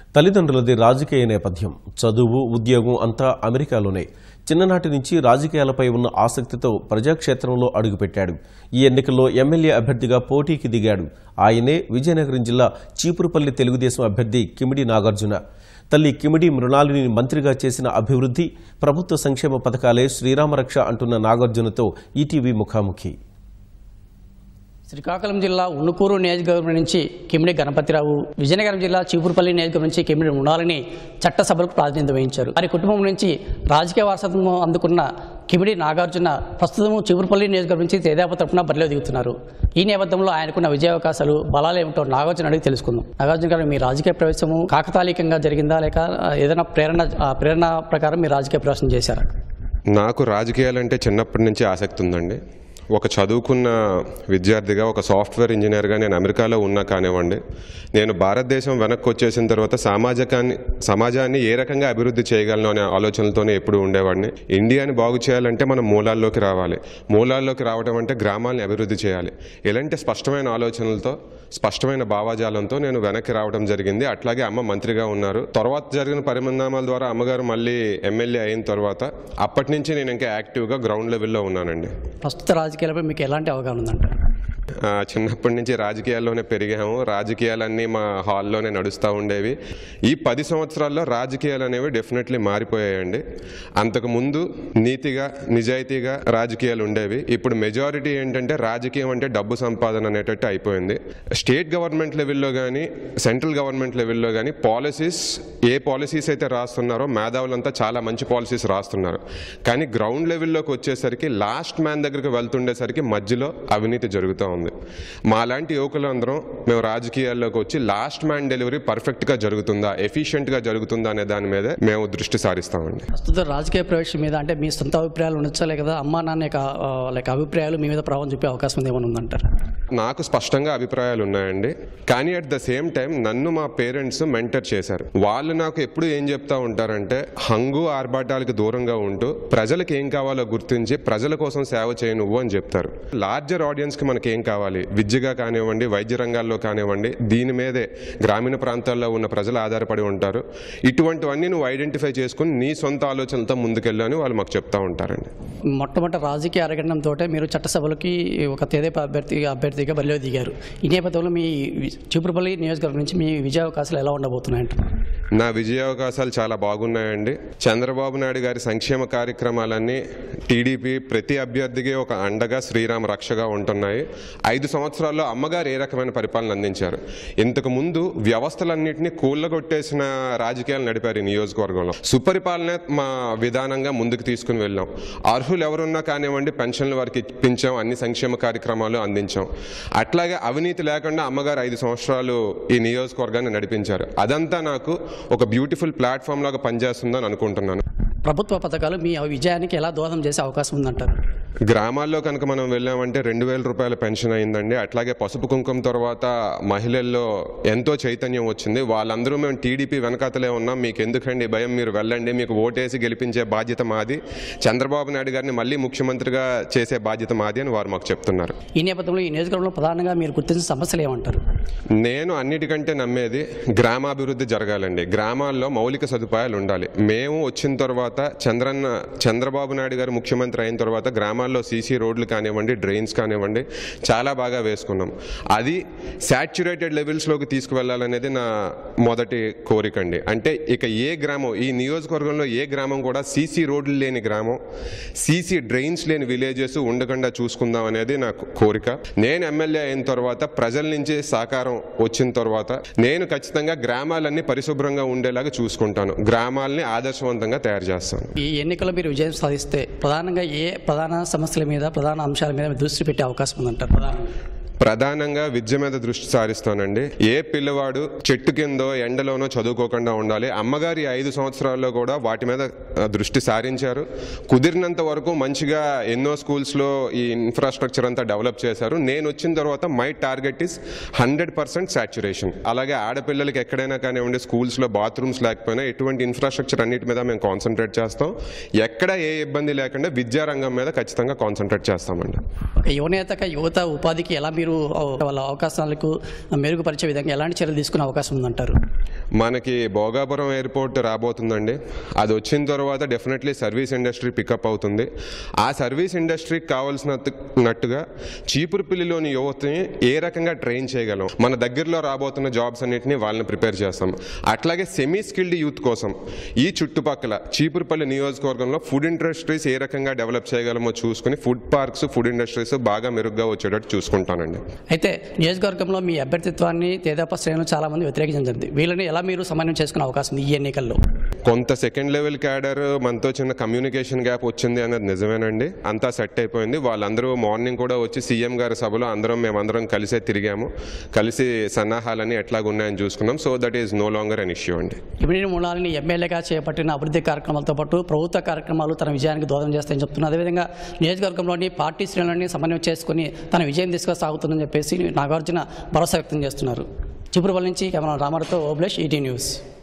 తల్లిదండ్రులది రాజకీయ నేపథ్యం చదువు ఉద్యోగం అంతా అమెరికాలోనే చిన్ననాటి నుంచి రాజకీయాలపై ఉన్న ఆసక్తితో ప్రజాక్షేత్రంలో అడుగుపెట్టాడు ఈ ఎన్నికల్లో ఎమ్మెల్యే అభ్యర్థిగా పోటీకి దిగాడు ఆయనే విజయనగరం జిల్లా చీపురుపల్లి తెలుగుదేశం అభ్యర్థి కిమిడి నాగార్జున తల్లి కిమిడి మృణాలిని మంత్రిగా చేసిన అభివృద్ధి ప్రభుత్వ సంక్షేమ పథకాలే శ్రీరామరక్ష అంటున్న నాగార్జునతో ఈటీవీ ముఖాముఖి శ్రీకాకుళం జిల్లా ఉన్నుకూరు నియోజకవర్గం నుంచి కిమిడి గణపతిరావు విజయనగరం జిల్లా చీపురుపల్లి నియోజకవర్గం నుంచి కిమిడి మృణాలని చట్టసభలకు ప్రాతినిధ్యం వహించారు వారి కుటుంబం నుంచి రాజకీయ వారసత్వం అందుకున్న కిమిడి నాగార్జున ప్రస్తుతం చీపురుపల్లి నియోజకవర్గం నుంచి తేదాప తరపున బరిలో దిగుతున్నారు ఈ నేపథ్యంలో ఆయనకున్న విజయావకాశాలు బలాలు ఏమిటో నాగార్జున అడిగి తెలుసుకుందాం నాగార్జున గారు మీ రాజకీయ ప్రవేశము కాకతాళీకంగా జరిగిందా లేక ఏదైనా ప్రేరణ ఆ ప్రేరణ ప్రకారం మీరు రాజకీయ ప్రవేశం చేశారా నాకు రాజకీయాలంటే చిన్నప్పటి నుంచి ఆసక్తి ఉందండి ఒక చదువుకున్న విద్యార్థిగా ఒక సాఫ్ట్వేర్ ఇంజనీర్గా నేను అమెరికాలో ఉన్నా కానివ్వండి నేను భారతదేశం వెనక్కి వచ్చేసిన తర్వాత సామాజికాన్ని సమాజాన్ని ఏ రకంగా అభివృద్ధి చేయగలను అనే ఆలోచనలతోనే ఎప్పుడు ఉండేవాడిని ఇండియాని బాగు చేయాలంటే మనం మూలాల్లోకి రావాలి మూలాల్లోకి రావడం అంటే గ్రామాలని అభివృద్ధి చేయాలి ఇలాంటి స్పష్టమైన ఆలోచనలతో స్పష్టమైన భావాజాలంతో నేను వెనక్కి రావడం జరిగింది అట్లాగే అమ్మ మంత్రిగా ఉన్నారు తర్వాత జరిగిన పరిణామాల ద్వారా అమ్మగారు మళ్ళీ ఎమ్మెల్యే అయిన తర్వాత అప్పటి నుంచి నేను ఇంకా యాక్టివ్గా గ్రౌండ్ లెవెల్లో ఉన్నానండి ప్రస్తుత రాజకీయాలపై మీకు ఎలాంటి అవగాహన ఉందంటారు ఆ, చిన్నప్పటి నుంచి రాజకీయాల్లోనే పెరిగాము రాజకీయాలన్నీ మా హాల్లోనే నడుస్తూ ఉండేవి ఈ పది సంవత్సరాల్లో రాజకీయాలు అనేవి డెఫినెట్లీ మారిపోయాయండి అంతకు ముందు నీతిగా నిజాయితీగా రాజకీయాలు ఉండేవి ఇప్పుడు మెజారిటీ ఏంటంటే రాజకీయం అంటే డబ్బు సంపాదన అనేటట్టు అయిపోయింది స్టేట్ గవర్నమెంట్ లెవెల్లో కానీ సెంట్రల్ గవర్నమెంట్ లెవెల్లో కానీ పాలసీస్ ఏ పాలసీస్ అయితే రాస్తున్నారో మేధావులంతా చాలా మంచి పాలసీస్ రాస్తున్నారు కానీ గ్రౌండ్ లెవెల్లోకి వచ్చేసరికి లాస్ట్ మ్యాన్ దగ్గరికి వెళ్తుండేసరికి మధ్యలో అవినీతి జరుగుతూ ఉంది మాలాంటి యువకులు అందరం మేము రాజకీయాల్లోకి వచ్చి లాస్ట్ మ్యాన్ డెలివరీ పర్ఫెక్ట్గా జరుగుతుందా ఎఫిషియెంట్గా జరుగుతుందా అనే దాని మీదే మేము దృష్టి సారిస్తామండి ప్రస్తుత రాజకీయ ప్రవేశం మీద అంటే మీ సొంత అభిప్రాయాలు ఉండొచ్చా లేదా అమ్మా నాన్న యొక్క ఆ, లైక్ అభిప్రాయాలు మీ మీద ప్రభావం చూపే అవకాశం ఉంది ఏమైనా ఉందంటారు నాకు స్పష్టంగా అభిప్రాయాలు ఉన్నాయండి కానీ అట్ ద సేమ్ టైం నన్ను మా పేరెంట్స్ మెంటర్ చేశారు వాళ్ళు నాకు ఎప్పుడు ఏం చెప్తా ఉంటారంటే హంగు ఆర్భాటాలకు దూరంగా ఉంటూ ప్రజలకు ఏం కావాలో గుర్తించి ప్రజల కోసం సేవ చేయ నువ్వు అని చెప్తారు లార్జర్ ఆడియన్స్కి మనకి ఏం కావాలి విద్యగా కానివ్వండి వైద్య రంగాల్లో కానివ్వండి దీని మీదే గ్రామీణ ప్రాంతాల్లో ఉన్న ప్రజలు ఆధారపడి ఉంటారు ఇటువంటివన్నీ నువ్వు ఐడెంటిఫై చేసుకుని నీ సొంత ఆలోచనలతో ముందుకెళ్ళు అని వాళ్ళు మాకు చెప్తా ఉంటారండి మొట్టమొదటి రాజకీయ అరగడంతో మీరు చట్టసభలకి ఒక తెదేపా అభ్యర్థి అభ్యర్థిగా బరిలో దిగారు ఈ నేపథ్యంలో మీ వి- చీపురుపల్లి నియోజకవర్గం నుంచి మీ విజయావకాశాలు ఎలా ఉండబోతున్నాయంటారు నా విజయావకాశాలు చాలా బాగున్నాయండి చంద్రబాబు నాయుడు గారి సంక్షేమ కార్యక్రమాలన్నీ టీడీపీ ప్రతి అభ్యర్థికి ఒక అండగా శ్రీరామ రక్షగా ఉంటున్నాయి ఐదు సంవత్సరాల్లో అమ్మగారు ఏ రకమైన పరిపాలన అందించారు ఇంతకు ముందు వ్యవస్థలన్నింటినీ కూళ్ళగొట్టేసిన రాజకీయాలు నడిపారు ఈ నియోజకవర్గంలో సుపరిపాలన మా విధానంగా ముందుకు తీసుకుని వెళ్ళాం అర్హులు ఎవరున్నా కానివ్వండి పెన్షన్లు వారికి ఇప్పించాం అన్ని సంక్షేమ కార్యక్రమాలు అందించాం అట్లాగే అవినీతి లేకుండా అమ్మగారు ఐదు సంవత్సరాలు ఈ నియోజకవర్గాన్ని నడిపించారు అదంతా నాకు ఒక బ్యూటిఫుల్ ప్లాట్ఫామ్ లాగా పనిచేస్తుందని అనుకుంటున్నాను ప్రభుత్వ పథకాలు మీ విజయానికి ఎలా దోహదం చేసే అవకాశం ఉందంటారు గ్రామాల్లో కనుక మనం వెళ్ళామంటే రెండు వేల రూపాయల పెన్షన్ అయిందండి అట్లాగే పసుపు కుంకుమ తర్వాత మహిళల్లో ఎంతో చైతన్యం వచ్చింది వాళ్ళందరూ మేము టీడీపీ వెనకాతలే ఉన్నాం మీకు ఎందుకండి భయం మీరు వెళ్ళండి మీకు ఓటేసి గెలిపించే బాధ్యత మాది చంద్రబాబు నాయుడు గారిని మళ్ళీ ముఖ్యమంత్రిగా చేసే బాధ్యత మాది అని వారు మాకు చెప్తున్నారు ఈ నేపథ్యంలో ఈ నియోజకవర్గంలో ప్రధానంగా మీరు గుర్తించిన సమస్యలు ఏమంటారు నేను అన్నిటికంటే నమ్మేది గ్రామాభివృద్ధి జరగాలండి గ్రామాల్లో మౌలిక సదుపాయాలు ఉండాలి మేము వచ్చిన తర్వాత చంద్రన్న చంద్రబాబు నాయుడు గారు ముఖ్యమంత్రి అయిన తర్వాత గ్రామాల్లో సీసీ రోడ్లు కానివ్వండి డ్రైన్స్ కానివ్వండి చాలా బాగా వేసుకున్నాం అది శాచ్యురేటెడ్ లెవెల్స్లోకి తీసుకువెళ్ళాలనేది నా మొదటి కోరిక అండి అంటే ఇక ఏ గ్రామం ఈ నియోజకవర్గంలో ఏ గ్రామం కూడా సీసీ రోడ్లు లేని గ్రామం సీసీ డ్రైన్స్ లేని విలేజెస్ ఉండకుండా చూసుకుందాం అనేది నా కోరిక నేను ఎమ్మెల్యే అయిన తర్వాత ప్రజల నుంచి సహకారం వచ్చిన తర్వాత నేను ఖచ్చితంగా గ్రామాలన్నీ పరిశుభ్రంగా ఉండేలాగా చూసుకుంటాను గ్రామాలని ఆదర్శవంతంగా తయారు చేస్తాను ఈ ఎన్నికల్లో మీరు విజయం సాధిస్తే ప్రధానంగా ఏ ప్రధాన సమస్యల మీద ప్రధాన అంశాల మీద మీరు దృష్టి పెట్టే అవకాశం ఉందంటారు ప్రధానంగా ప్రధానంగా విద్య మీద దృష్టి సారిస్తానండి ఏ పిల్లవాడు చెట్టు కిందో ఎండలోనో చదువుకోకుండా ఉండాలి అమ్మగారి ఐదు సంవత్సరాల్లో కూడా వాటి మీద ఆ, దృష్టి సారించారు కుదిరినంత వరకు మంచిగా ఎన్నో స్కూల్స్లో ఈ ఇన్ఫ్రాస్ట్రక్చర్ అంతా డెవలప్ చేశారు నేను వచ్చిన తర్వాత my target is hundred percent saturation అలాగే ఆడపిల్లలకి ఎక్కడైనా కానివ్వండి స్కూల్స్లో బాత్రూమ్స్ లేకపోయినా ఎటువంటి ఇన్ఫ్రాస్ట్రక్చర్ అన్నిటి మీద మేము కాన్సన్ట్రేట్ చేస్తాం ఎక్కడ ఏ ఇబ్బంది లేకుండా విద్యారంగం మీద ఖచ్చితంగా కాన్సన్ట్రేట్ చేస్తామండి ఒక యువనేతగా యువత ఉపాధికి ఎలా మీరు మీరు వాళ్ళ అవకాశాలకు మెరుగుపరిచే విధంగా ఎలాంటి చర్యలు తీసుకునే అవకాశం ఉందంటారు మనకి భోగాపురం ఎయిర్పోర్ట్ రాబోతుందండి అది వచ్చిన తర్వాత డెఫినెట్లీ సర్వీస్ ఇండస్ట్రీ పికప్ అవుతుంది ఆ సర్వీస్ ఇండస్ట్రీకి కావాల్సినట్టుగా చీపురుపల్లిలోని యువతని ఏ రకంగా ట్రైన్ చేయగలం మన దగ్గరలో రాబోతున్న జాబ్స్ అన్నింటినీ వాళ్ళని ప్రిపేర్ చేస్తాం అట్లాగే సెమీ స్కిల్డ్ యూత్ కోసం ఈ చుట్టుపక్కల చీపురుపల్లి నియోజకవర్గంలో ఫుడ్ ఇండస్ట్రీస్ ఏ రకంగా డెవలప్ చేయగలమో చూసుకుని ఫుడ్ పార్క్స్ ఫుడ్ ఇండస్ట్రీస్ బాగా మెరుగ్గా వచ్చేటట్టు చూసుకుంటానండి అయితే నియోజకవర్గంలో మీ అభ్యర్థిత్వాన్ని తేదాప శ్రేణులు చాలా మంది వ్యతిరేకించింది వీళ్ళని ఎలా మీరు సమన్వయం చేసుకునే అవకాశం ఉంది ఈ ఎన్నికల్లో కొంత సెకండ్ లెవెల్ క్యాడర్ మనతో చిన్న కమ్యూనికేషన్ గ్యాప్ వచ్చింది అన్నది నిజమేనండి అంతా సెట్ అయిపోయింది వాళ్ళందరూ మార్నింగ్ కూడా వచ్చి సీఎం గారి సభలో అందరం మేమందరం కలిసే తిరిగాము కలిసి సన్నాహాలన్నీ ఎట్లాగున్నాయని చూసుకున్నాం so that is no longer an issue అండి ఇమిడి మూలాలని ఎమ్మెల్యేగా చేపట్టిన అభివృద్ధి కార్యక్రమాలతో పాటు ప్రభుత్వ కార్యక్రమాలు తన విజయానికి దోహదం చేస్తాయని చెప్తున్నారు అదేవిధంగా నియోజకవర్గంలోని పార్టీ శ్రేణులని సమన్వయం చేసుకుని తన విజయం దిశగా సాగుతుందని చెప్పేసి నాగార్జున భరోసా వ్యక్తం చేస్తున్నారు చిపురుపల్లి నుంచి కెమెరా రామారావుతో ఓబ్లేష్ ఈటీ న్యూస్